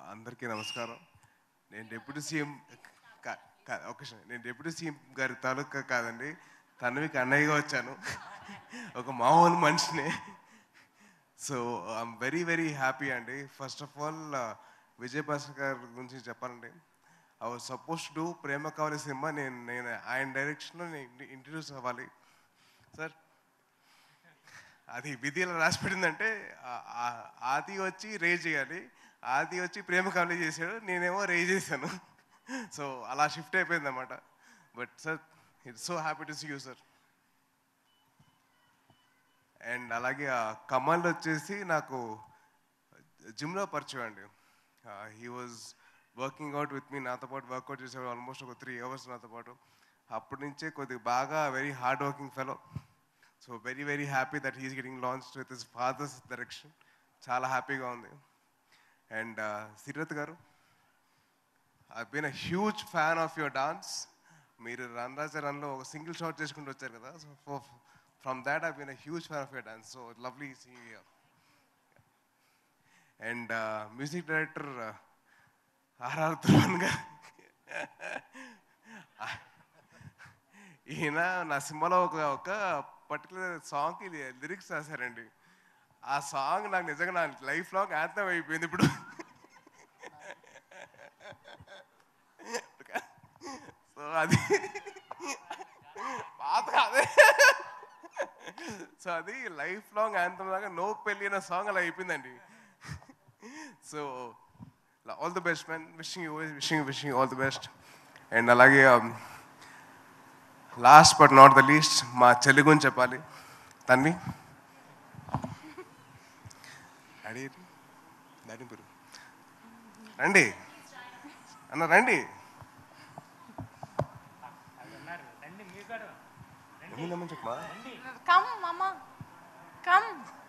అందరికీ నమస్కారం నేను డిప్యూటీ సీఎం కా- కా- ఒక నిమిషం. నేను డిప్యూటీ సీఎం గారి తాలూకా కాదండి తనవికి అన్నయ్యగా వచ్చాను ఒక మామూలు మనిషిని so I'm very very happy అండి first of all Vijay Bhaskar గారి గురించి చెప్పాలండి I was suppose to Prema Kavali cinema నేను నేను ఆయన డైరెక్షన్లో నేను ఇంట్రడ్యూస్ అవ్వాలి సార్ అది విధి ఎలా రాసి పెట్టిందంటే ఆ- ఆ- ఆది వచ్చి రేజ్ చేయాలి ఆది వచ్చి ప్రేమ కావాలి చేశాడు నేనేమో రేజ్ చేశాను సో అలా షిఫ్ట్ అయిపోయింది అనమాట but sir it's so happy to see you sir and అలాగే ఆ కమల్ వచ్చేసి నాకు జిమ్లో పరిచయం అండి he was working out with me నాతో పాటు వర్కౌట్ చేసాడు ఆల్మోస్ట్ ఒక త్రీ అవర్స్ నాతో పాటు అప్పటి నుంచే కొద్దిగా బాగా very hard working fellow so very very happy that he's getting launch with his father's direction చాలా హ్యాపీగా ఉంది అండ్ సిరత్ గారు I been a huge fan of your dance మీరు రన్ రాజా రన్లో ఒక సింగిల్ షాట్ చేసుకుంటూ వచ్చారు కదా so from that I been a huge fan of your dance so lovely see and music director RR Dhruvan గారు ఈయన నా సినిమాలో ఒక ఒక పర్టికులర్ సాంగ్కి లిరిక్స్ రాశారండి ఆ సాంగ్ నాకు నిజంగా నా లైఫ్ లాంగ్ యాత్నం అయిపోయింది ఇప్పుడు సో అది పాత కాదే సో అది లైఫ్ లాంగ్ యాంతం లాగా నో పెళ్ళి అనే సాంగ్ అలా అయిపోయిందండి so all the best man wishing you wishing wishing all the best and అలాగే last but not the least మా చెల్లి గురించి చెప్పాలి తన్వి డాడీ డాడీ పేరు రండి అన్న రండి ఏమైందమ్మని చెప్పమా Come, Mama. Come.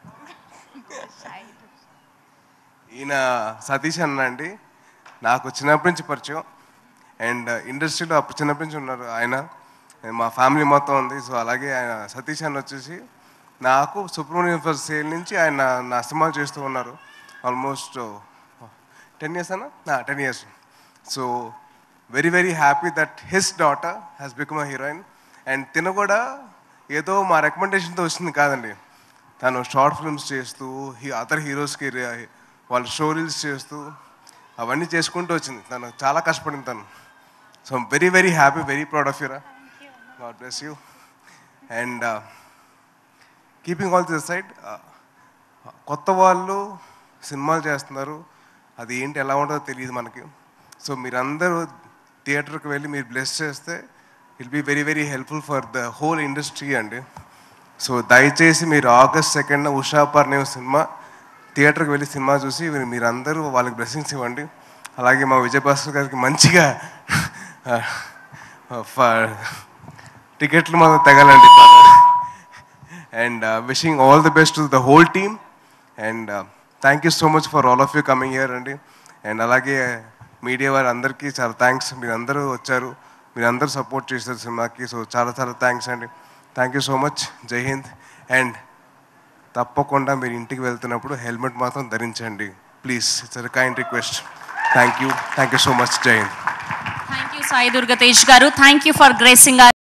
ఈయన సతీష్ అన్న అండి నాకు చిన్నప్పటి నుంచి పరిచయం అండ్ ఇండస్ట్రీలో అప్పుడు చిన్నప్పటి నుంచి ఉన్నారు ఆయన మా ఫ్యామిలీ మొత్తం ఉంది సో అలాగే ఆయన సతీష్ అన్న వచ్చేసి నాకు సుబ్రహ్మణ్యం ఫర్ సేల్ నుంచి ఆయన నా సినిమాలు చేస్తూ ఉన్నారు ఆల్మోస్ట్ టెన్ ఇయర్స్ అన్న ten years so very very happy that his daughter has become a heroine and తిన కూడా ఏదో మా రికమెండేషన్తో వచ్చింది కాదండి తను షార్ట్ ఫిల్మ్స్ చేస్తూ హీ అదర్ హీరోస్కి వాళ్ళ స్టోరీస్ చేస్తూ అవన్నీ చేసుకుంటూ వచ్చింది తను చాలా కష్టపడింది తను so very very happy very proud of యూరా god bless you and keeping all this side కొత్త వాళ్ళు సినిమాలు చేస్తున్నారు అది ఏంటి ఎలా ఉంటుందో తెలియదు మనకి సో మీరందరూ థియేటర్కి వెళ్ళి మీరు బ్లెస్ చేస్తే will be very very helpful for the whole industry అండి సో దయచేసి మీరు August second Usha Parinayam cinema థియేటర్కి వెళ్ళి సినిమా చూసి మీరు- మీరందరూ వాళ్ళకి బ్లెస్సింగ్స్ ఇవ్వండి అలాగే మా విజయభాస్కర్ గారికి మంచిగా ఫ- టికెట్లు మాత్రం తగలండి and wishing all the best to the whole team and thank you so much for all of you coming here అండి అండ్ అలాగే మీడియా వారి అందరికీ చాలా థ్యాంక్స్ మీరందరూ వచ్చారు మీరందరూ సపోర్ట్ చేశారు సినిమాకి సో చాలా చాలా థ్యాంక్స్ అండి థ్యాంక్ యూ సో మచ్ జై హింద్ అండ్ తప్పకుండా మీరు ఇంటికి వెళ్తున్నప్పుడు హెల్మెట్ మాత్రం ధరించండి please it's kind request thank you thank you so much జై హింద్ థ్యాంక్ యూ సాయి దుర్గతేజ్ గారు థ్యాంక్ యూ ఫర్ గ్రేసింగ్